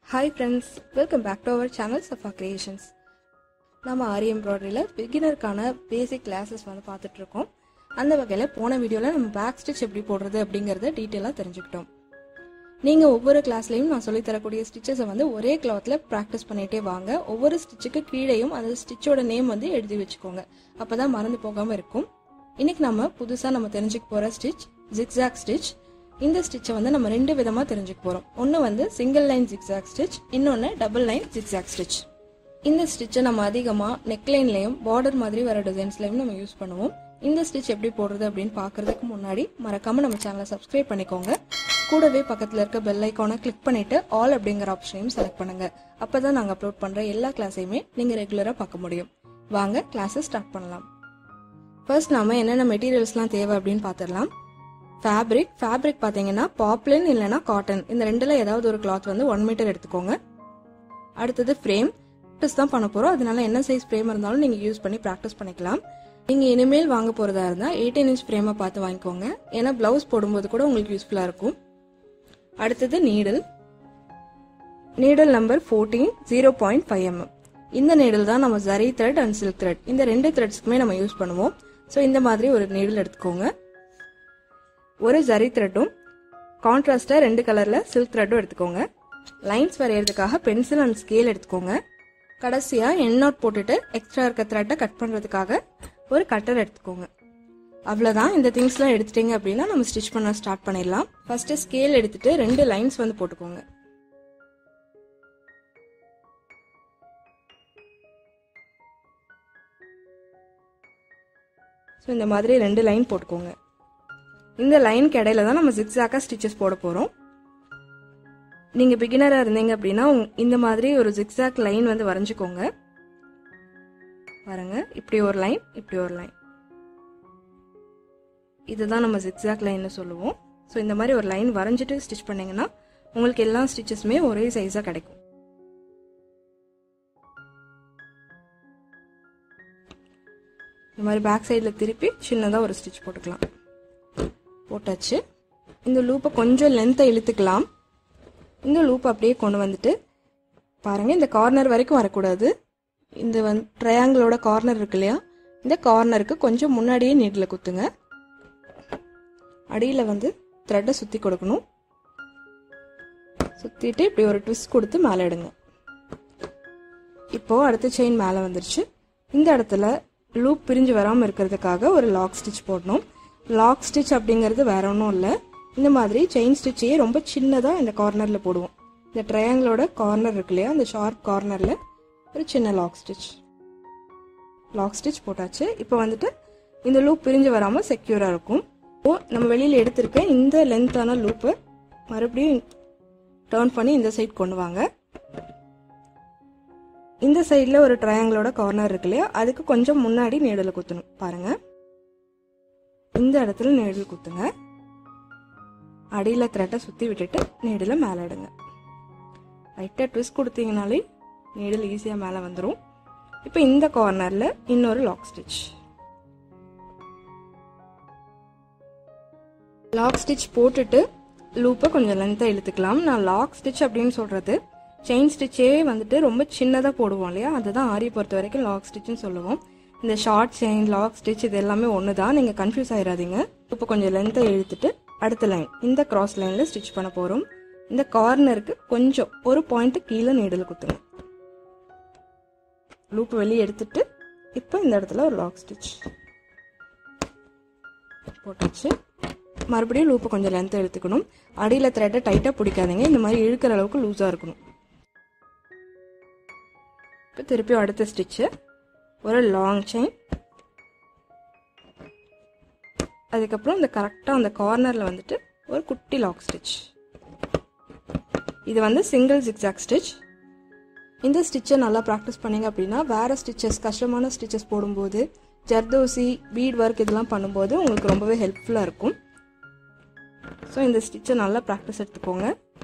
hi friends welcome back to our channel Safa creations நம்ம ஆரி எம்ப்ராய்டரியில் பிகினருக்கான பேசிக் classes வந்து பார்த்துட்டு இருக்கோம் அந்த வகையில் போன வீடியோவில் நம்ம பேக் ஸ்டிச் எப்படி போடுறது அப்படிங்கிறத டீட்டெயிலாக தெரிஞ்சுக்கிட்டோம் நீங்கள் ஒவ்வொரு கிளாஸ்லையும் நான் சொல்லித் தரக்கூடிய ஸ்டிச்சஸை வந்து ஒரே கிளாத்தில் ப்ராக்டிஸ் பண்ணிகிட்டே வாங்க ஒவ்வொரு ஸ்டிச்சுக்கு கீழேயும் அந்த ஸ்டிச்சோட நேம் வந்து எழுதி வச்சுக்கோங்க அப்போ தான் மறந்து போகாமல் இருக்கும் இன்னைக்கு நம்ம புதுசாக நம்ம தெரிஞ்சுக்க போகிற ஸ்டிச் ஜிக்ஸாக் ஸ்டிச் இந்த ஸ்டிச்சை வந்து நம்ம ரெண்டு விதமாக தெரிஞ்சுக்க போகிறோம் ஒன்று வந்து சிங்கிள் லைன் ஜிக்ஸாக் ஸ்டிச் இன்னொன்று டபுள் லைன் ஜிக்ஸாக் ஸ்டிச் இந்த ஸ்டிச்சை நம்ம அதிகமாக நெக்லைன்லையும் பார்டர் மாதிரி வர டிசைன்ஸ்லையும் நம்ம யூஸ் பண்ணுவோம் இந்த ஸ்டிச் எப்படி போடுறது அப்படின்னு பார்க்கறதுக்கு முன்னாடி மறக்காம நம்ம சேனலை சப்ஸ்கிரைப் பண்ணிக்கோங்க கூடவே பக்கத்தில் இருக்க பெல் ஐக்கானை கிளிக் பண்ணிட்டு ஆல் அப்படிங்கிற ஆப்ஷனையும் செலக்ட் பண்ணுங்க அப்பதான் நாங்கள் அப்லோட் பண்ற எல்லா கிளாஸையுமே நீங்க ரெகுலராக பார்க்க முடியும் வாங்க கிளாஸை ஸ்டார்ட் பண்ணலாம் ஃபர்ஸ்ட் நாம என்னென்ன மெட்டீரியல்ஸ்லாம் தேவை அப்படின்னு பார்த்துடலாம் ஃபேப்ரிக் ஃபேப்ரிக் பார்த்தீங்கன்னா பாப்லின் இல்லைனா காட்டன் இந்த ரெண்டுல ஏதாவது ஒரு கிளாத் வந்து ஒன் மீட்டர் எடுத்துக்கோங்க அடுத்தது ஃப்ரேம் ப்ராக்டிஸ் தான் பண்ண போகிறோம் அதனால என்ன சைஸ் ஃப்ரேம் இருந்தாலும் நீங்கள் யூஸ் பண்ணி ப்ராக்டிஸ் பண்ணிக்கலாம் நீங்கள் இனிமேல் வாங்க போகிறதா இருந்தால் எயிட்டீன் இன்ச் ஃப்ரேமை பார்த்து வாங்கிக்கோங்க ஏன்னா ப்ளவுஸ் போடும்போது கூட உங்களுக்கு யூஸ்ஃபுல்லாக இருக்கும் அடுத்தது needle needle number fourteen zero point five mm இந்த நீடில் தான் நம்ம zari thread and silk thread இந்த ரெண்டு த்ரெட்ஸ்க்குமே நம்ம யூஸ் பண்ணுவோம் ஸோ இந்த மாதிரி ஒரு நீடில் எடுத்துக்கோங்க ஒரு ஜரி த்ரெட்டும் கான்ட்ராஸ்டாக ரெண்டு கலரில் சில்க் த்ரெட்டும் எடுத்துக்கோங்க லைன்ஸ் வரைகிறதுக்காக பென்சில் அண்ட் ஸ்கேல் எடுத்துக்கோங்க கடைசியாக என் நாட் போட்டுட்டு எக்ஸ்ட்ரா இருக்க த்ரெட்டை கட் பண்ணுறதுக்காக ஒரு கட்டர் எடுத்துக்கோங்க அவ்வளோதான் இந்த திங்ஸ்லாம் எடுத்துட்டீங்க அப்படின்னா நம்ம ஸ்டிச் பண்ண ஸ்டார்ட் பண்ணிடலாம் ஃபர்ஸ்ட் ஸ்கேல் எடுத்துட்டு ரெண்டு லைன்ஸ் வந்து போட்டுக்கோங்க ஸோ இந்த மாதிரி ரெண்டு லைன் போட்டுக்கோங்க இந்த லைனுக்கு இடையில தான் நம்ம ஜிக்ஸாக்காக ஸ்டிச்சஸ் போட போகிறோம் நீங்க பிகினரா இருந்தீங்க அப்படின்னா உங்க- இந்த மாதிரி ஒரு ஜிக்ஸாக் லைன் வந்து வரைஞ்சுக்கோங்க பாருங்க இப்படி ஒரு லைன் இப்படி ஒரு லைன் இதுதான் நம்ம ஜிக்ஸாக் லைன்னு சொல்லுவோம் ஸோ இந்த மாதிரி ஒரு லைன் வரைஞ்சிட்டு ஸ்டிச் பண்ணீங்கன்னா உங்களுக்கு எல்லா ஸ்டிச்சஸுமே ஒரே சைஸாக கிடைக்கும் இந்த மாதிரி பேக் சைடில் திருப்பி சின்னதாக ஒரு ஸ்டிச் போட்டுக்கலாம் போட்டாச்சு இந்த லூப்பை கொஞ்சம் லென்த்தை இழுத்துக்கலாம் இந்த லூப் அப்படியே கொண்டு வந்துட்டு பாருங்க இந்த கார்னர் வரைக்கும் வரக்கூடாது இந்த வந்து ட்ரையாங்கிளோட கார்னர் இருக்கு இல்லையா இந்த கார்னருக்கு கொஞ்சம் முன்னாடியே நீட்டில் குத்துங்க அடியில் வந்து த்ரெட்டை சுற்றி கொடுக்கணும் சுற்றிட்டு இப்படி ஒரு ட்விஸ்ட் கொடுத்து மேலே எடுங்க இப்போ அடுத்த செயின் மேலே வந்துருச்சு இந்த இடத்துல லூப் பிரிஞ்சு வராமல் இருக்கிறதுக்காக ஒரு லாக் ஸ்டிச் போடணும் லாக் ஸ்டிச் அப்படிங்கிறது வேற ஒன்றும் இல்லை இந்த மாதிரி செயின் ஸ்டிச்சையே ரொம்ப சின்னதாக இந்த கார்னரில் போடுவோம் இந்த ட்ரையாங்கிளோட கார்னர் இருக்கு இல்லையா அந்த ஷார்ப் கார்னரில் ஒரு சின்ன லாக் ஸ்டிச் லாக் ஸ்டிச் போட்டாச்சு இப்போ வந்துட்டு இந்த லூப் பிரிஞ்சு வராமல் செக்யூராக இருக்கும் இப்போ நம்ம வெளியில் எடுத்திருக்க இந்த லென்த்தான லூப்பை மறுபடியும் டேர்ன் பண்ணி இந்த சைட் கொண்டு வாங்க இந்த சைடில் ஒரு ட்ரையாங்கிளோட கார்னர் இருக்கு இல்லையா அதுக்கு கொஞ்சம் முன்னாடி நீடலை குத்தணும் பாருங்க இந்த இடத்துல நீடல் குத்துங்க அடியில் த்ரெட்டை சுற்றி விட்டுட்டு நீடில் மேலே எடுங்க லைட்டாக ட்விஸ்ட் கொடுத்தீங்கனாலே நீடில் ஈஸியாக மேலே வந்துடும் இப்போ இந்த கார்னரில் இன்னொரு லாக் ஸ்டிச் லாக் ஸ்டிச் போட்டுட்டு லூப்பை கொஞ்சம் லென்த்தாக இழுத்துக்கலாம் நான் லாக் ஸ்டிச் அப்படின்னு சொல்கிறது செயின் ஸ்டிச்சே வந்துட்டு ரொம்ப சின்னதாக போடுவோம் இல்லையா அதுதான் ஆரி பொறுத்த வரைக்கும் லாக் ஸ்டிச்னு சொல்லுவோம் இந்த ஷார்ட் செயின் லாக் ஸ்டிச் இது எல்லாமே ஒன்று தான் நீங்கள் கன்ஃபியூஸ் ஆயிடாதீங்க இப்போ கொஞ்சம் லென்த்தாக இழுத்துட்டு அடுத்த லைன் இந்த கிராஸ் லைனில் ஸ்டிச் பண்ண போகிறோம் இந்த கார்னருக்கு கொஞ்சம் ஒரு பாயிண்ட் கீழே நீடில் குத்துங்க லூப் வெளியே எடுத்துட்டு இப்போ இந்த இடத்துல ஒரு லாக் ஸ்டிச் போட்டாச்சு மறுபடியும் லூப்பை கொஞ்சம் லென்த் எடுத்துக்கணும் அடியில் த்ரெட்டை டைட்டாக பிடிக்காதீங்க இந்த மாதிரி இழுக்கிற அளவுக்கு லூஸாக இருக்கணும் இப்போ திருப்பி அடுத்த ஸ்டிச்சு ஒரு லாங் செயின் அதுக்கப்புறம் இந்த கரெக்டாக அந்த கார்னரில் வந்துட்டு ஒரு குட்டி லாக் ஸ்டிச் இது வந்து சிங்கிள் ஜிக்ஸாக் ஸ்டிச் இந்த ஸ்டிச்சை நல்லா ப்ராக்டிஸ் பண்ணீங்க அப்படின்னா வேறு ஸ்டிச்சஸ் கஷ்டமான ஸ்டிச்சஸ் போடும்போது ஜர்தோசி பீட் ஒர்க் இதெல்லாம் பண்ணும்போது உங்களுக்கு ரொம்பவே ஹெல்ப்ஃபுல்லாக இருக்கும் ஸோ இந்த ஸ்டிச்சை நல்லா ப்ராக்டிஸ் எடுத்துக்கோங்க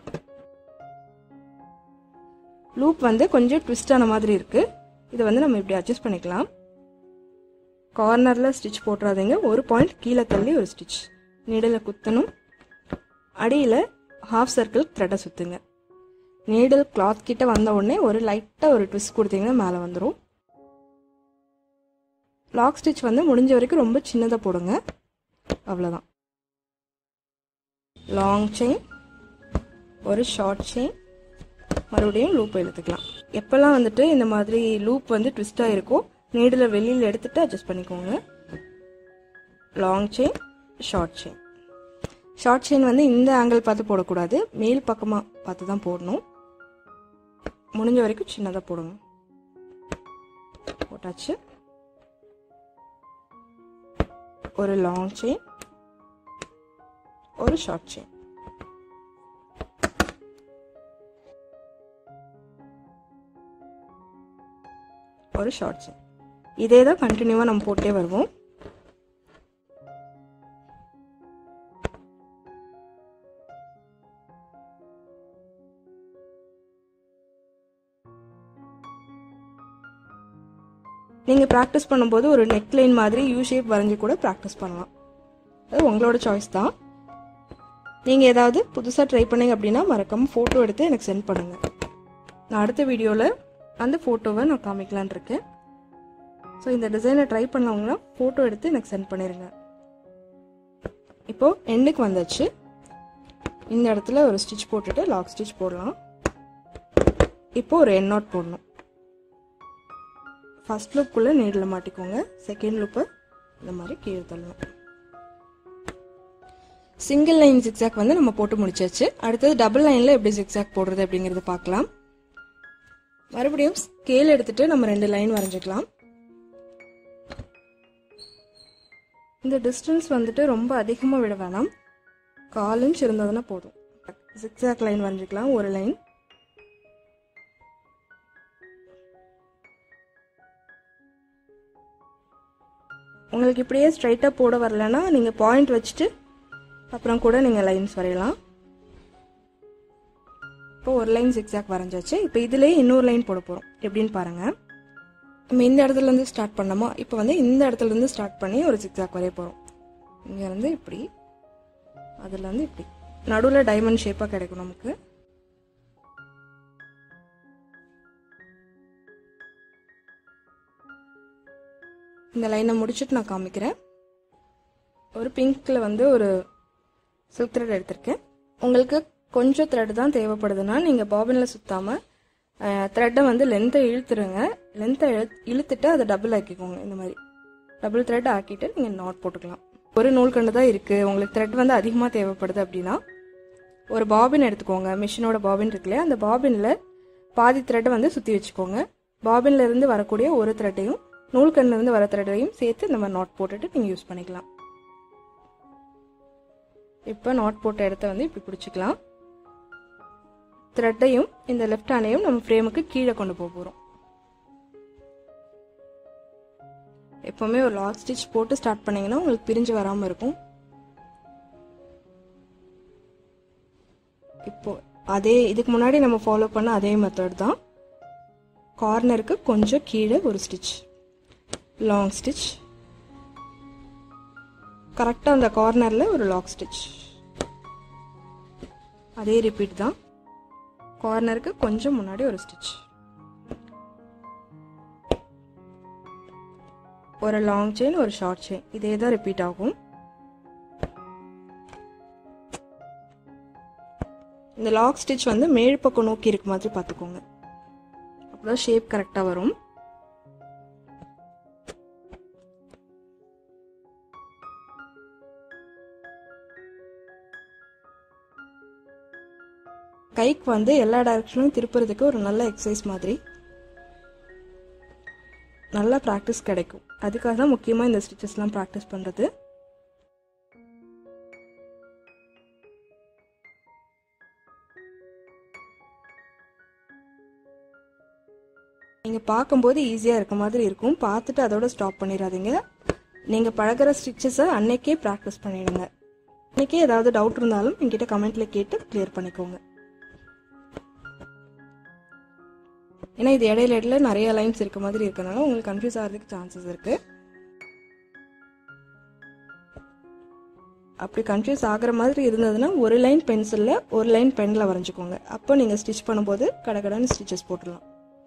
லூப் வந்து கொஞ்சம் ட்விஸ்ட் ஆன மாதிரி இருக்கு இதை வந்து நம்ம இப்படி அட்ஜஸ்ட் பண்ணிக்கலாம் கார்னரில் ஸ்டிச் போட்டுறாதீங்க ஒரு பாயிண்ட் கீழே தள்ளி ஒரு ஸ்டிச் நீடில் குத்தணும் அடியில் ஹாஃப் சர்க்கிள் த்ரெட்டை சுற்றுங்க நீடில் கிளாத் கிட்ட வந்த உடனே ஒரு லைட்டாக ஒரு ட்விஸ்ட் கொடுத்தீங்கன்னா மேலே வந்துடும் லாக் ஸ்டிச் வந்து முடிஞ்ச வரைக்கும் ரொம்ப சின்னதாக போடுங்க அவ்வளோதான் லாங் செயின் ஒரு ஷார்ட் செயின் மறுபடியும் லூப் இழுத்துக்கலாம் எப்போல்லாம் வந்துட்டு இந்த மாதிரி லூப் வந்து ட்விஸ்டாக இருக்கோ நீடில் வெளியில் எடுத்துட்டு அட்ஜஸ்ட் பண்ணிக்கோங்க long chain short chain short chain வந்து இந்த ஆங்கிள் பார்த்து போடக்கூடாது மேல் பக்கமாக பார்த்து தான் போடணும் முடிஞ்ச வரைக்கும் சின்னதாக போடுங்க போட்டாச்சு ஒரு லாங் செயின் ஒரு ஷார்ட் செயின் ஒரு ஷார்ட் செயின் இதே தான் கண்டினியூவாக நம்ம போட்டே வருவோம் நீங்கள் ப்ராக்டிஸ் பண்ணும்போது ஒரு நெக் லைன் மாதிரி யூ ஷேப் வரைஞ்சி கூட ப்ராக்டிஸ் பண்ணலாம் அது உங்களோட சாய்ஸ் தான் நீங்கள் ஏதாவது புதுசாக ட்ரை பண்ணீங்க அப்படின்னா மறக்காமல் ஃபோட்டோ எடுத்து எனக்கு சென்ட் பண்ணுங்கள் நான் அடுத்த வீடியோவில் அந்த ஃபோட்டோவை நான் காமிக்கலான் இருக்கேன் ஸோ இந்த டிசைனை ட்ரை பண்ணவங்கன்னா ஃபோட்டோ எடுத்து எனக்கு சென்ட் பண்ணிடுங்க இப்போது எண்டுக்கு வந்தாச்சு இந்த இடத்துல ஒரு ஸ்டிச் போட்டுட்டு லாக் ஸ்டிச் போடலாம் இப்போ ஒரு என் நாட் போடணும் ஃபர்ஸ்ட் லுக்குள்ளே நீடில் மாட்டிக்கோங்க செகண்ட் லுப்பை இந்த மாதிரி கீழே தள்ளணும் சிங்கிள் லைன் ஜிக்ஸாக் வந்து நம்ம போட்டு முடிச்சாச்சு அடுத்தது டபுள் லைனில் எப்படி ஜிக்ஸாக் போடுறது அப்படிங்கிறத பார்க்கலாம் மறுபடியும் ஸ்கேல் எடுத்துட்டு நம்ம ரெண்டு லைன் வரைஞ்சிக்கலாம் இந்த டிஸ்டன்ஸ் வந்துட்டு ரொம்ப அதிகமாக விட வேணாம் கால் இன்ச் இருந்ததுன்னா போதும் ஜிக்ஸாக் லைன் வரைஞ்சிக்கலாம் ஒரு லைன் உங்களுக்கு இப்படியே ஸ்ட்ரைட்டாக போட வரலன்னா நீங்கள் பாயிண்ட் வச்சுட்டு அப்புறம் கூட நீங்கள் லைன்ஸ் வரையலாம் இப்போ ஒரு லைன் ஜிக்ஸாக் வரைஞ்சாச்சு இப்போ இதுலேயே இன்னொரு லைன் போட போகிறோம் எப்படின்னு பாருங்கள் நம்ம இந்த இடத்துலேருந்து ஸ்டார்ட் பண்ணோமா இப்போ வந்து இந்த இடத்துலேருந்து ஸ்டார்ட் பண்ணி ஒரு ஜிக்ஸாக் வரைய போகிறோம் இங்கே வந்து இப்படி அதில் வந்து இப்படி நடுவில் டைமண்ட் ஷேப்பாக கிடைக்கும் நமக்கு இந்த லைனை முடிச்சுட்டு நான் காமிக்கிறேன் ஒரு பிங்க்கில் வந்து ஒரு சில்க் த்ரெட் எடுத்திருக்கேன் உங்களுக்கு கொஞ்சம் த்ரெட் தான் தேவைப்படுதுன்னா நீங்கள் பாபினில் சுற்றாமல் த்ரெட்டை வந்து லென்த்தை இழுத்துருங்க லென்த்தை இழு இழுத்துட்டு அதை டபுள் ஆக்கிக்கோங்க இந்த மாதிரி டபுள் த்ரெட் ஆக்கிட்டு நீங்கள் நாட் போட்டுக்கலாம் ஒரு நூல்கண்டு தான் இருக்குது உங்களுக்கு த்ரெட் வந்து அதிகமாக தேவைப்படுது அப்படின்னா ஒரு பாபின் எடுத்துக்கோங்க மிஷினோட பாபின் இருக்கு இல்லையா அந்த பாபினில் பாதி த்ரெட்டை வந்து சுற்றி வச்சுக்கோங்க பாபின்ல இருந்து வரக்கூடிய ஒரு த்ரெட்டையும் நூல்கண்ணில் இருந்து வர த்ரெட்டையும் சேர்த்து இந்த மாதிரி நாட் போட்டுட்டு நீங்கள் யூஸ் பண்ணிக்கலாம் இப்போ நாட் போட்ட இடத்த வந்து இப்படி பிடிச்சிக்கலாம் த்ரெட்டையும் இந்த லெஃப்ட் ஹேண்டையும் நம்ம ஃப்ரேமுக்கு கீழே கொண்டு போக போகிறோம் எப்போவுமே ஒரு லாக் ஸ்டிச் போட்டு ஸ்டார்ட் பண்ணீங்கன்னா உங்களுக்கு பிரிஞ்சு வராமல் இருக்கும் இப்போ அதே இதுக்கு முன்னாடி நம்ம ஃபாலோ பண்ண அதே மெத்தட் தான் கார்னருக்கு கொஞ்சம் கீழே ஒரு ஸ்டிச் லாங் ஸ்டிச் கரெக்டாக அந்த கார்னரில் ஒரு லாக் ஸ்டிச் அதே ரிப்பீட் தான் கார்னருக்கு கொஞ்சம் முன்னாடி ஒரு ஸ்டிச் ஒரு லாங் செயின் ஒரு ஷார்ட் செயின் இதே தான் ரிப்பீட் ஆகும் இந்த லாக் ஸ்டிச் வந்து மேல் பக்கம் நோக்கி இருக்க மாதிரி பார்த்துக்கோங்க அப்போதான் ஷேப் கரெக்டாக வரும் கைக்கு வந்து எல்லா டைரக்ஷனும் திருப்புறதுக்கு ஒரு நல்ல எக்ஸசைஸ் மாதிரி நல்லா ப்ராக்டிஸ் கிடைக்கும் அதுக்காக தான் முக்கியமாக இந்த ஸ்டிச்சஸ்லாம் ப்ராக்டிஸ் பண்ணுறது நீங்கள் பார்க்கும்போது ஈஸியாக இருக்க மாதிரி இருக்கும் பார்த்துட்டு அதோட ஸ்டாப் பண்ணிடாதீங்க நீங்கள் பழகிற ஸ்டிச்சஸை அன்னைக்கே ப்ராக்டிஸ் பண்ணிடுங்க அன்னைக்கே ஏதாவது டவுட் இருந்தாலும் என்கிட்ட கமெண்ட்டில் கேட்டு கிளியர் பண்ணிக்கோங்க ஏன்னா இது இடையில இடையில நிறைய லைன்ஸ் இருக்க மாதிரி இருக்கனால உங்களுக்கு கன்ஃபியூஸ் ஆகிறதுக்கு சான்சஸ் இருக்கு அப்படி கன்ஃபியூஸ் ஆகிற மாதிரி இருந்ததுன்னா ஒரு லைன் பென்சிலில் ஒரு லைன் பெனில் வரைஞ்சிக்கோங்க அப்போ நீங்கள் ஸ்டிச் பண்ணும்போது கடகடன்னு ஸ்டிச்சஸ் போட்டுடலாம்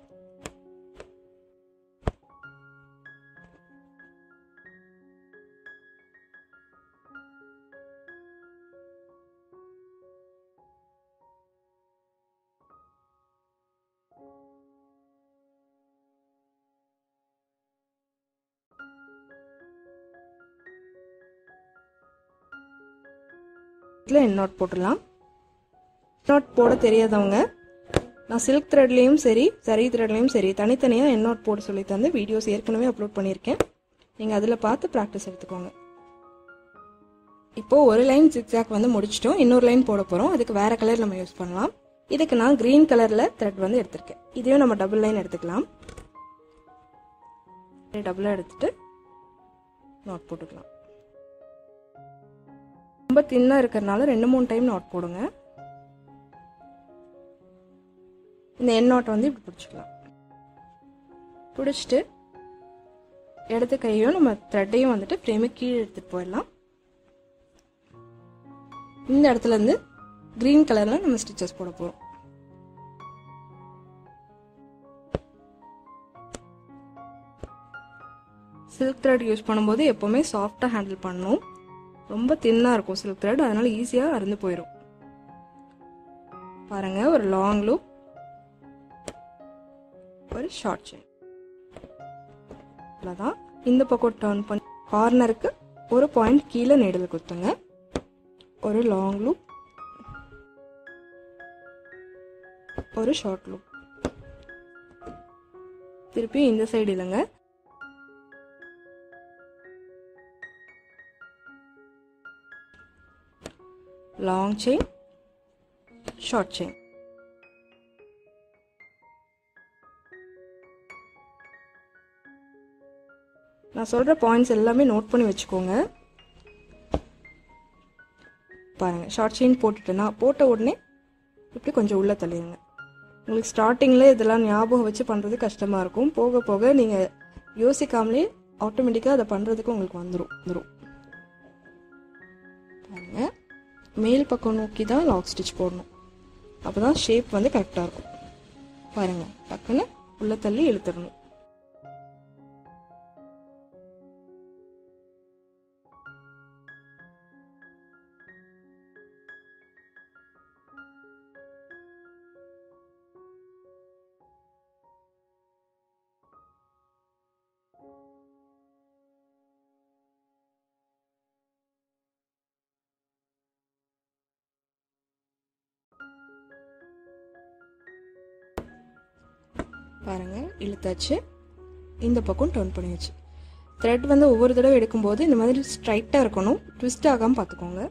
இதில் என் நாட் போட்டுடலாம் நாட் போட தெரியாதவங்க நான் சில்க் த்ரெட்லேயும் சரி சரி த்ரெட்லேயும் சரி தனித்தனியாக என் நாட் போட சொல்லி தந்து வீடியோஸ் ஏற்கனவே அப்லோட் பண்ணியிருக்கேன் நீங்கள் அதில் பார்த்து ப்ராக்டிஸ் எடுத்துக்கோங்க இப்போது ஒரு லைன் ஜிக்ஸாக் வந்து முடிச்சிட்டோம் இன்னொரு லைன் போட போகிறோம் அதுக்கு வேறு கலர் நம்ம யூஸ் பண்ணலாம் இதுக்கு நான் க்ரீன் கலரில் த்ரெட் வந்து எடுத்திருக்கேன் இதையும் நம்ம டபுள் லைன் எடுத்துக்கலாம் டபுளாக எடுத்துட்டு நாட் போட்டுக்கலாம் ரொம்ப தின்னாக இருக்கிறனால ரெண்டு மூணு டைம் நாட் போடுங்க இந்த எண் நாட்டை வந்து இப்படி பிடிச்சிக்கலாம் பிடிச்சிட்டு இடது கையும் நம்ம த்ரெட்டையும் வந்துட்டு ஃப்ரேமை கீழே எடுத்துகிட்டு போயிடலாம் இந்த இடத்துல இருந்து க்ரீன் கலரில் நம்ம ஸ்டிச்சஸ் போட போகிறோம் சில்க் த்ரெட் யூஸ் பண்ணும்போது எப்போவுமே சாஃப்டாக ஹேண்டில் பண்ணணும் ரொம்ப தின்னாக இருக்கும் சில்க் த்ரெட் அதனால ஈஸியாக அறுந்து போயிடும் பாருங்க ஒரு லாங் லூப் ஒரு ஷார்ட் செயின் அவ்வளோதான் இந்த பக்கம் டர்ன் பண்ணி கார்னருக்கு ஒரு பாயிண்ட் கீழே நெடில் குத்துங்க ஒரு லாங் லூப் ஒரு ஷார்ட் லூப் திருப்பி இந்த சைடு இல்லைங்க long chain short chain நான் சொல்கிற பாயிண்ட்ஸ் எல்லாமே நோட் பண்ணி வச்சுக்கோங்க பாருங்கள் ஷார்ட் செயின் போட்டுட்டேன்னா போட்ட உடனே இப்படி கொஞ்சம் உள்ளே தள்ளிடுங்க உங்களுக்கு ஸ்டார்டிங்கில் இதெல்லாம் ஞாபகம் வச்சு பண்ணுறது கஷ்டமாக இருக்கும் போக போக நீங்கள் யோசிக்காமலே ஆட்டோமேட்டிக்காக அதை பண்ணுறதுக்கு உங்களுக்கு வந்துடும் வந்துடும் பாருங்கள் மேல் பக்கம் நோக்கி தான் லாக் ஸ்டிச் போடணும் அப்போ தான் ஷேப் வந்து கரெக்டாக இருக்கும் பாருங்கள் டக்குன்னு உள்ளே தள்ளி இழுத்துடணும் பாருங்கள் இழுத்தாச்சு இந்த பக்கம் டர்ன் பண்ணியாச்சு த்ரெட் வந்து ஒவ்வொரு தடவை எடுக்கும்போது இந்த மாதிரி ஸ்ட்ரைட்டாக இருக்கணும் ட்விஸ்ட் ஆகாமல் பார்த்துக்கோங்க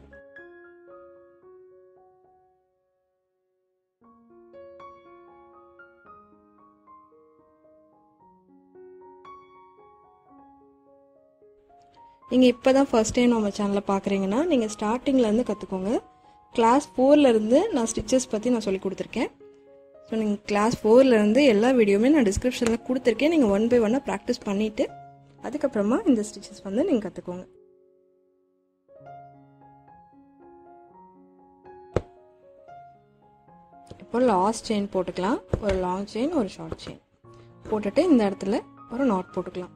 நீங்கள் இப்போ தான் ஃபர்ஸ்ட் டைம் நம்ம சேனலை பார்க்குறீங்கன்னா நீங்கள் ஸ்டார்டிங்லேருந்து கற்றுக்கோங்க கிளாஸ் ஃபோர்லேருந்து நான் ஸ்டிச்சஸ் பற்றி நான் சொல்லி கொடுத்துருக்கேன் ஸோ நீங்கள் கிளாஸ் ஃபோர்லேருந்து எல்லா வீடியோவுமே நான் டிஸ்கிரிப்ஷனில் கொடுத்துருக்கேன் நீங்கள் ஒன் பை ஒன்னாக ப்ராக்டிஸ் பண்ணிவிட்டு அதுக்கப்புறமா இந்த ஸ்டிச்சஸ் வந்து நீங்கள் கற்றுக்கோங்க இப்போ லாஸ்ட் செயின் போட்டுக்கலாம் ஒரு லாங் செயின் ஒரு ஷார்ட் செயின் போட்டுட்டு இந்த இடத்துல ஒரு நாட் போட்டுக்கலாம்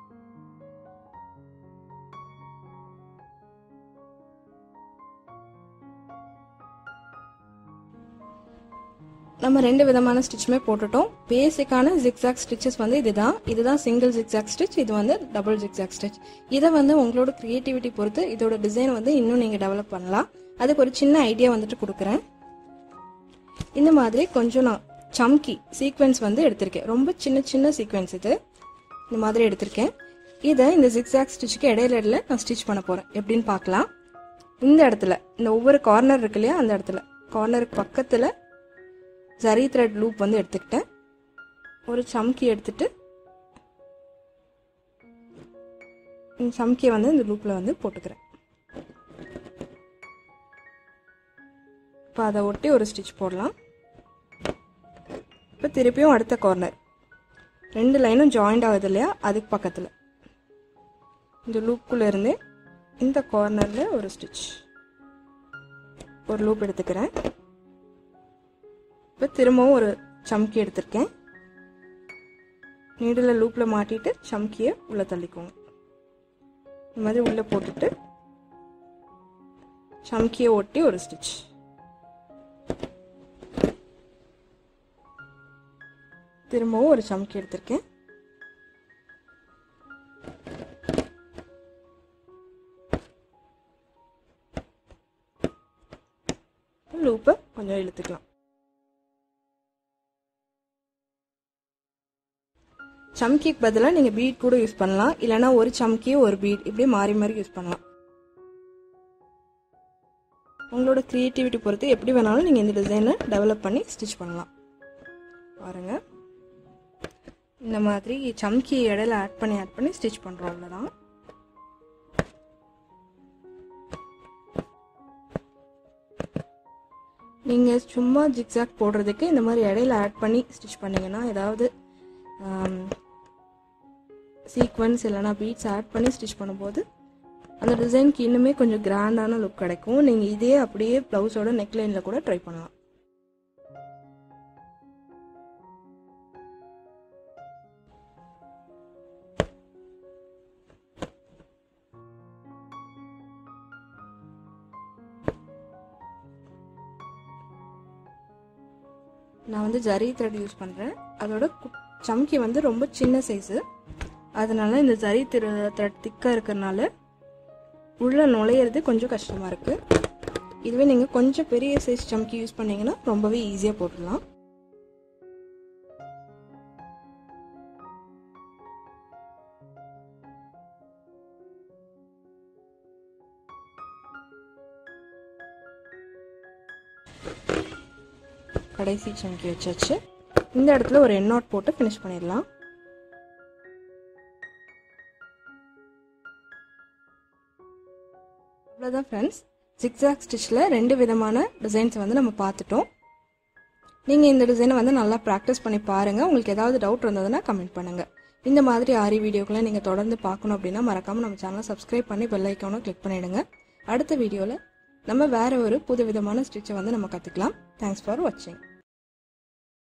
நம்ம ரெண்டு விதமான ஸ்டிச்சுமே போட்டுட்டோம் பேசிக்கான ஜிக்ஸாக் ஸ்டிச்சஸ் வந்து இதுதான் இதுதான் சிங்கிள் ஜிக்ஸாக் ஸ்டிச் இது வந்து டபுள் ஜிக்ஸாக் ஸ்டிச் இதை வந்து உங்களோட கிரியேட்டிவிட்டி பொறுத்து இதோட டிசைன் வந்து இன்னும் நீங்கள் டெவலப் பண்ணலாம் அதுக்கு ஒரு சின்ன ஐடியா வந்துட்டு கொடுக்குறேன் இந்த மாதிரி கொஞ்சம் நான் சம்கி சீக்வென்ஸ் வந்து எடுத்திருக்கேன் ரொம்ப சின்ன சின்ன சீக்வென்ஸ் இது இந்த மாதிரி எடுத்திருக்கேன் இதை இந்த ஜிக்ஸாக் ஸ்டிச்சுக்கு இடையில இடையில நான் ஸ்டிச் பண்ண போகிறேன் எப்படின்னு பார்க்கலாம் இந்த இடத்துல இந்த ஒவ்வொரு கார்னர் இருக்கு இல்லையா அந்த இடத்துல கார்னருக்கு பக்கத்தில் ஜரி த்ரெட் லூப் வந்து எடுத்துக்கிட்டேன் ஒரு சம்கி எடுத்துட்டு இந்த சம்கியை வந்து இந்த லூப்பில் வந்து போட்டுக்கிறேன் இப்போ அதை ஒட்டி ஒரு ஸ்டிச் போடலாம் இப்போ திருப்பியும் அடுத்த கார்னர் ரெண்டு லைனும் ஜாயிண்ட் ஆகுது இல்லையா அதுக்கு பக்கத்தில் இந்த லூப்புக்குள்ளே இருந்து இந்த கார்னரில் ஒரு ஸ்டிச் ஒரு லூப் எடுத்துக்கிறேன் இப்போ திரும்பவும் ஒரு சம்கி எடுத்திருக்கேன் நீடில் லூப்பில் மாட்டிட்டு சம்கியை உள்ளே தள்ளிக்கோங்க இந்த மாதிரி உள்ளே போட்டுட்டு சம்கியை ஒட்டி ஒரு ஸ்டிச் திரும்பவும் ஒரு சம்கி எடுத்திருக்கேன் லூப்பை கொஞ்சம் இழுத்துக்கலாம் சம்கிக்கு பதிலாக நீங்கள் பீட் கூட யூஸ் பண்ணலாம் இல்லைனா ஒரு சம்கி ஒரு பீட் இப்படி மாறி மாறி யூஸ் பண்ணலாம் உங்களோட க்ரியேட்டிவிட்டி பொறுத்து எப்படி வேணாலும் நீங்கள் இந்த டிசைனை டெவலப் பண்ணி ஸ்டிச் பண்ணலாம் பாருங்க இந்த மாதிரி சம்கி இடையில ஆட் பண்ணி ஆட் பண்ணி ஸ்டிச் பண்ணுறோம் அவ்வளோதான் நீங்கள் சும்மா ஜிக்ஸாக் போடுறதுக்கு இந்த மாதிரி இடையில ஆட் பண்ணி ஸ்டிச் பண்ணிங்கன்னா ஏதாவது சீக்வன்ஸ் இல்லைனா பீட்ஸ் ஆட் பண்ணி ஸ்டிச் பண்ணும்போது அந்த டிசைனுக்கு இன்னுமே கொஞ்சம் கிராண்டான லுக் கிடைக்கும் நீங்கள் இதே அப்படியே ப்ளவுஸோட நெக்லைனில் கூட ட்ரை பண்ணலாம் நான் வந்து ஜரி த்ரெட் யூஸ் பண்ணுறேன் அதோட சம்கி வந்து ரொம்ப சின்ன சைஸு அதனால இந்த ஜரி த்ரெட் திக்காக இருக்கிறனால உள்ளே நுழையிறது கொஞ்சம் கஷ்டமாக இருக்குது இதுவே நீங்கள் கொஞ்சம் பெரிய சைஸ் சம்கி யூஸ் பண்ணீங்கன்னா ரொம்பவே ஈஸியாக போட்டுடலாம் கடைசி சம்கி வச்சாச்சு இந்த இடத்துல ஒரு எண்ணாட் போட்டு ஃபினிஷ் பண்ணிடலாம் அவ்வளோதான் ஃப்ரெண்ட்ஸ் ஜிக்ஸாக் ஸ்டிச்சில் ரெண்டு விதமான டிசைன்ஸ் வந்து நம்ம பார்த்துட்டோம் நீங்கள் இந்த டிசைனை வந்து நல்லா ப்ராக்டிஸ் பண்ணி பாருங்கள் உங்களுக்கு ஏதாவது டவுட் இருந்ததுன்னா கமெண்ட் பண்ணுங்கள் இந்த மாதிரி ஆரி வீடியோக்களை நீங்கள் தொடர்ந்து பார்க்கணும் அப்படின்னா மறக்காமல் நம்ம சேனலை சப்ஸ்கிரைப் பண்ணி பெல் ஐக்கானும் கிளிக் பண்ணிவிடுங்க அடுத்த வீடியோவில் நம்ம வேறு ஒரு புது விதமான ஸ்டிச்சை வந்து நம்ம கற்றுக்கலாம் தேங்க்ஸ் ஃபார் வாட்சிங்